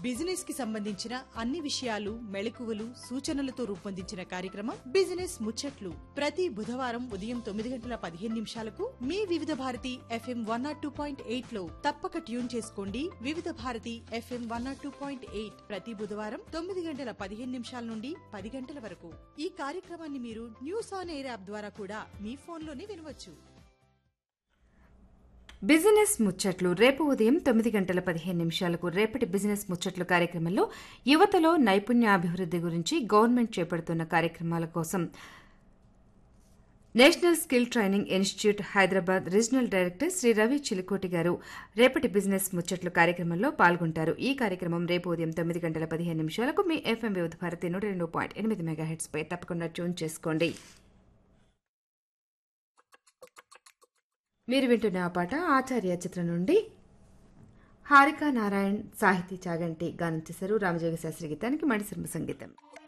business కి సంబంధించిన అన్ని విషయాలు మెళకువలు సూచనలతో రూపొందించిన కార్యక్రమం బిజినెస్ ముచ్చట్లు ప్రతి బుధవారం ఉదయం తొమ్మిది గంటల పదిహేను నిమిషాలకు మీ Vividh Bharati FM one nought two point eight లో తప్పక ట్యూన్ చేసుకోండి Vividh Bharati FM one nought two point eight ప్రతి బుధవారం తొమ్మిది గంటల పదిహేను నిమిషాల నుండి పది గంటల వరకు ఈ కార్యక్రమాన్ని మీరు న్యూస్ ఆన్ ఎయిర్ యాప్ ద్వారా కూడా మీ ఫోన్లోనే వినవచ్చు బిజినెస్ ముచ్చట్లు రేపు ఉదయం తొమ్మిది గంటల పదిహేను నిమిషాలకు రేపటి బిజినెస్ ముచ్చట్లు కార్యక్రమంలో యువతలో నైపుణ్యాభివృద్ధి గురించి గవర్నమెంట్ చేపడుతున్న కార్యక్రమాల కోసం national skill training institute Hyderabad regional director Shri Ravi Chilikoti garu రేపటి బిజినెస్ ముచ్చట్లు కార్యక్రమంలో పాల్గొంటారు ఈ కార్యక్రమం రేపు ఉదయం తొమ్మిది గంటల పదిహేను నిమిషాలకు మీ ఎఫ్ఎం వివిధ భారతి నూట రెండు పాయింట్ ఎనిమిది మెగాహెట్స్ పై తప్పకుండా ట్యూన్ చేసుకోండి మీరు వింటున్న ఆ పాట ఆచార్య చిత్రం నుండి హారికా నారాయణ్ సాహితీ చాగంటి గానం చేశారు రామజోగ శాస్త్రి గీతానికి మణిశర్మ సంగీతం